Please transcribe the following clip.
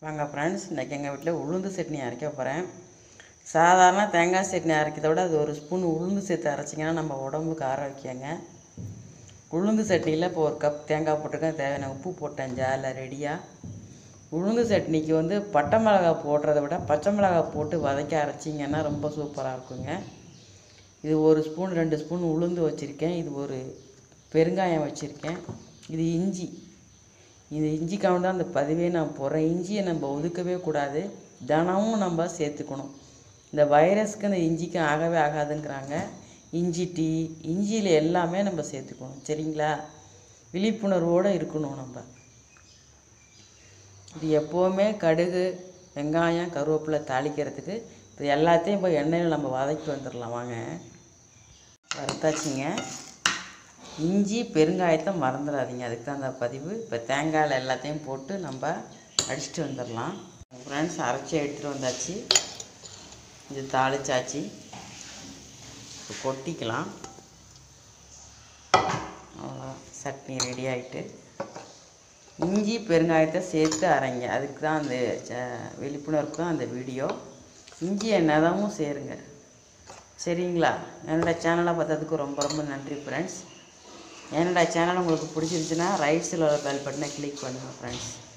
வாங்க ஃப்ரெண்ட்ஸ் இன்றைக்கி எங்கள் வீட்டில் உளுந்து சட்னி அரைக்க போகிறேன் சாதாரண தேங்காய் சட்னி அரைக்கிறத விட அது ஒரு ஸ்பூன் உளுந்து சேர்த்து அரைச்சிங்கன்னா நம்ம உடம்புக்கு ஆரோக்கியங்க உளுந்து சட்னியில் இப்போ ஒரு கப் தேங்காய் போட்டிருக்கேன் தேவையான உப்பு போட்டேன் ஜாரில் ரெடியாக உளுந்து சட்னிக்கு வந்து பட்டை மிளகாய் போடுறத விட பச்சை மிளகாய் போட்டு வதக்கி அரைச்சிங்கன்னா ரொம்ப சூப்பராக இருக்குங்க இது ஒரு ஸ்பூன் ரெண்டு ஸ்பூன் உளுந்து வச்சுருக்கேன் இது ஒரு பெருங்காயம் வச்சுருக்கேன் இது இஞ்சி இந்த இஞ்சி கவுண்ட் தான் அந்த பதிவே நான் போடுறேன் இஞ்சியை நம்ம ஒதுக்கவே கூடாது தினமும் நம்ம சேர்த்துக்கணும் இந்த வைரஸ்க்கு இந்த இஞ்சிக்கு ஆகவே ஆகாதுங்கிறாங்க இஞ்சி டீ இஞ்சியில் எல்லாமே நம்ம சேர்த்துக்கணும் சரிங்களா விழிப்புணர்வோடு இருக்கணும் நம்ம இது எப்போவுமே கடுகு வெங்காயம் கருவேப்பிலை தாளிக்கிறதுக்கு இது எல்லாத்தையும் இப்போ எண்ணெயில் நம்ம வதக்கி வந்துடலாம் வாங்க வறுத்தாச்சுங்க இஞ்சி பெருங்காயத்தை மறந்துடாதீங்க அதுக்கு தான் அந்த பதிவு இப்போ தேங்காயில் எல்லாத்தையும் போட்டு நம்ம அடிச்சுட்டு வந்துடலாம் ஃப்ரெண்ட்ஸ் அரைச்சி எடுத்துகிட்டு வந்தாச்சு இது தாளிச்சாச்சு இப்போ கொட்டிக்கலாம் அவ்வளோ சட்னி ரெடி ஆகிட்டு இஞ்சி பெருங்காயத்தை சேர்த்து அரைங்க அதுக்கு தான் அந்த ச- விழிப்புணர்வுக்கு தான் அந்த வீடியோ இஞ்சியை நதமும் சேருங்க சரிங்களா என்னோடய சேனலை பார்த்ததுக்கு ரொம்ப ரொம்ப நன்றி ஃப்ரெண்ட்ஸ் என்னோடய சேனல் உங்களுக்கு பிடிச்சிருந்துச்சுன்னா ரைட் சைடில் பெல் பட்டனை கிளிக் பண்ணுங்கள் ஃப்ரெண்ட்ஸ்